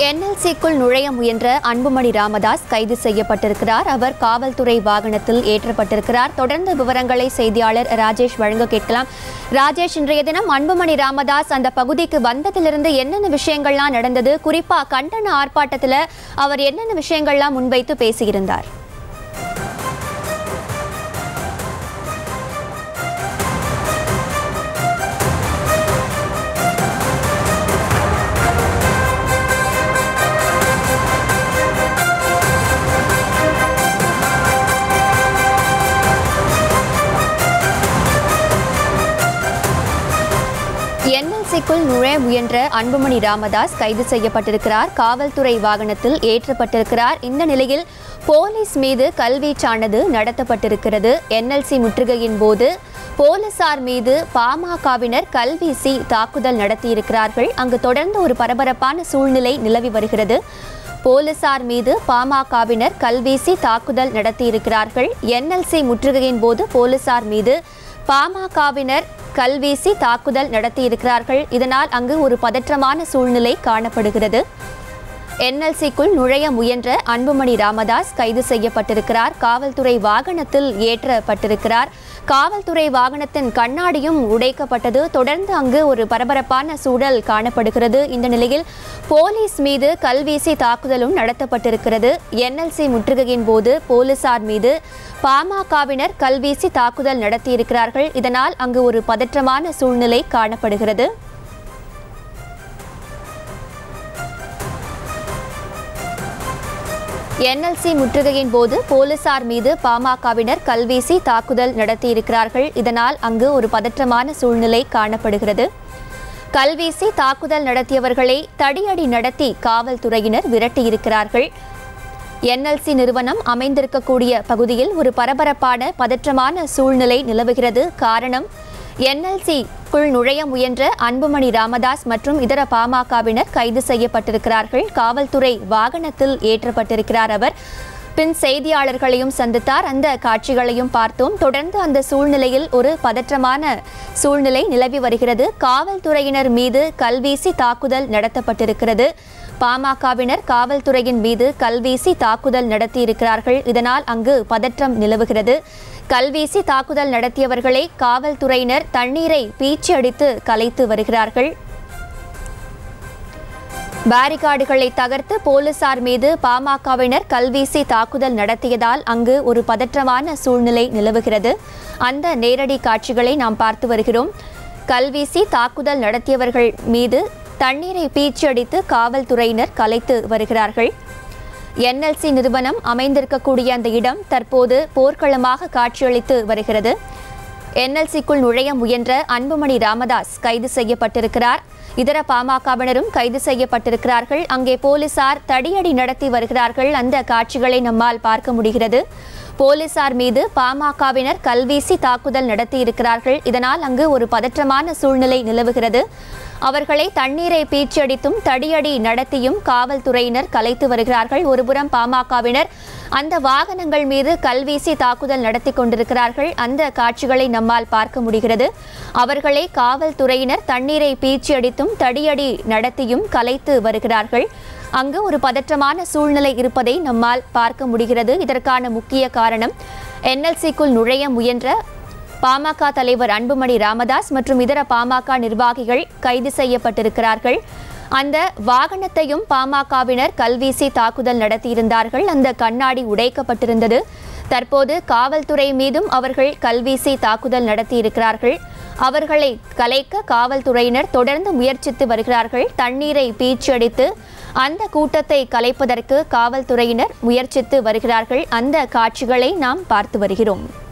என்எல்சிக்குள் நுழைய முயன்ற அன்புமணி ராமதாஸ் கைது செய்யப்பட்டிருக்கிறார் அவர் காவல்துறை வாகனத்தில் ஏற்றப்பட்டிருக்கிறார் தொடர்ந்து விவரங்களை செய்தியாளர் ராஜேஷ் வழங்க கேட்கலாம் ராஜேஷ் இன்றைய தினம் அன்புமணி ராமதாஸ் அந்த பகுதிக்கு வந்ததிலிருந்து என்னென்ன விஷயங்கள்லாம் நடந்தது குறிப்பா கண்டன ஆர்ப்பாட்டத்தில் அவர் என்னென்ன விஷயங்கள்லாம் முன்வைத்து பேசியிருந்தார் என்எல்சிக்குள் நுழைய முயன்ற அன்புமணி ராமதாஸ் கைது செய்யப்பட்டிருக்கிறார் காவல்துறை வாகனத்தில் ஏற்றப்பட்டிருக்கிறார் இந்த நிலையில் போலீஸ் மீது கல்வீச்சானது நடத்தப்பட்டிருக்கிறது என்எல்சி முற்றுகையின் போது போலீசார் மீது பாமகவினர் கல்வீசி தாக்குதல் நடத்தியிருக்கிறார்கள் அங்கு தொடர்ந்து ஒரு பரபரப்பான சூழ்நிலை நிலவி வருகிறது போலீசார் மீது பாமகவினர் கல்வீசி தாக்குதல் நடத்தியிருக்கிறார்கள் என்எல்சி முற்றுகையின் போது போலீசார் மீது பாமகவினர் கல்வீசி தாக்குதல் நடத்தியிருக்கிறார்கள் இதனால் அங்கு ஒரு பதற்றமான சூழ்நிலை காணப்படுகிறது என்எல்சிக்குள் நுழைய முயன்ற அன்புமணி ராமதாஸ் கைது செய்யப்பட்டிருக்கிறார் காவல்துறை வாகனத்தில் ஏற்றப்பட்டிருக்கிறார் காவல்துறை வாகனத்தின் கண்ணாடியும் உடைக்கப்பட்டது தொடர்ந்து அங்கு ஒரு பரபரப்பான சூழல் காணப்படுகிறது இந்த நிலையில் போலீஸ் மீது கல்வீசி தாக்குதலும் நடத்தப்பட்டிருக்கிறது என்எல்சி முற்றுகையின் போது போலீசார் மீது பாமகவினர் கல்வீசி தாக்குதல் நடத்தியிருக்கிறார்கள் இதனால் அங்கு ஒரு பதற்றமான சூழ்நிலை காணப்படுகிறது என்எல்சி முற்றுகையின் போது போலீசார் மீது பாமகவினர் கல்வீசி தாக்குதல் நடத்தியிருக்கிறார்கள் இதனால் அங்கு ஒரு பதற்றமான சூழ்நிலை காணப்படுகிறது கல்வீசி தாக்குதல் நடத்தியவர்களை தடியடி நடத்தி காவல்துறையினர் விரட்டியிருக்கிறார்கள் என்எல்சி நிறுவனம் அமைந்திருக்கக்கூடிய பகுதியில் ஒரு பரபரப்பான பதற்றமான சூழ்நிலை நிலவுகிறது காரணம் என்எல்சிக்குள் நுழைய முயன்ற அன்புமணி ராமதாஸ் மற்றும் இதர பாமகவினர் கைது செய்யப்பட்டிருக்கிறார்கள் காவல்துறை வாகனத்தில் ஏற்றப்பட்டிருக்கிறார் அவர் பின் செய்தியாளர்களையும் சந்தித்தார் அந்த காட்சிகளையும் பார்த்தோம் தொடர்ந்து அந்த சூழ்நிலையில் ஒரு பதற்றமான சூழ்நிலை நிலவி வருகிறது காவல்துறையினர் மீது கல்வீசி தாக்குதல் நடத்தப்பட்டிருக்கிறது பாமகவினர் காவல்துறையின் மீது கல்வீசி தாக்குதல் நடத்தியிருக்கிறார்கள் இதனால் அங்கு பதற்றம் நிலவுகிறது கல்வீசி தாக்குதல் நடத்தியவர்களை காவல்துறையினர் தண்ணீரை பீச்சி அடித்து கலைத்து வருகிறார்கள் பேரிகார்டுகளை தகர்த்து போலீசார் மீது பாமகவினர் கல்வீசி தாக்குதல் நடத்தியதால் அங்கு ஒரு பதற்றமான சூழ்நிலை நிலவுகிறது அந்த நேரடி காட்சிகளை நாம் பார்த்து வருகிறோம் கல்வீசி தாக்குதல் நடத்தியவர்கள் மீது தண்ணீரை பீச்சடித்து காவல்துறையினர் கலைத்து வருகிறார்கள் என்எல்சி நிறுவனம் அமைந்திருக்கக்கூடிய அந்த இடம் தற்போது போர்க்களமாக காட்சியளித்து வருகிறது என்எல்சிக்குள் நுழைய முயன்ற அன்புமணி ராமதாஸ் கைது செய்யப்பட்டிருக்கிறார் இதர பாமகவினரும் கைது செய்யப்பட்டிருக்கிறார்கள் அங்கே போலீசார் தடியடி நடத்தி வருகிறார்கள் அந்த காட்சிகளை நம்மால் பார்க்க முடிகிறது போலீசார் மீது பாமகவினர் கல்வீசி தாக்குதல் நடத்தியிருக்கிறார்கள் இதனால் அங்கு ஒரு பதற்றமான சூழ்நிலை நிலவுகிறது அவர்களை தண்ணீரை பீச்சடித்தும் தடியடி நடத்தியும் காவல்துறையினர் கலைத்து வருகிறார்கள் ஒருபுறம் பாமகவினர் அந்த வாகனங்கள் மீது கல்வீசி தாக்குதல் நடத்தி கொண்டிருக்கிறார்கள் அந்த காட்சிகளை நம்மால் பார்க்க முடிகிறது அவர்களை காவல்துறையினர் தண்ணீரை பீச்சி அடித்தும் தடியடி நடத்தியும் கலைத்து வருகிறார்கள் அங்கு ஒரு பதற்றமான சூழ்நிலை இருப்பதை நம்மால் பார்க்க முடிகிறது இதற்கான முக்கிய காரணம் என்எல்சிக்குள் நுழைய முயன்ற பாமக தலைவர் அன்புமணி ராமதாஸ் மற்றும் இதர பாமக நிர்வாகிகள் கைது செய்யப்பட்டிருக்கிறார்கள் அந்த வாகனத்தையும் பாமகவினர் கல்வீசி தாக்குதல் நடத்தியிருந்தார்கள் அந்த கண்ணாடி உடைக்கப்பட்டிருந்தது தற்போது காவல்துறை மீதும் அவர்கள் கல்வீசி தாக்குதல் நடத்தியிருக்கிறார்கள் அவர்களை கலைக்க காவல்துறையினர் தொடர்ந்து முயற்சித்து வருகிறார்கள் தண்ணீரை பீச்சடித்து அந்த கூட்டத்தை கலைப்பதற்கு காவல்துறையினர் முயற்சித்து வருகிறார்கள் அந்த காட்சிகளை நாம் பார்த்து வருகிறோம்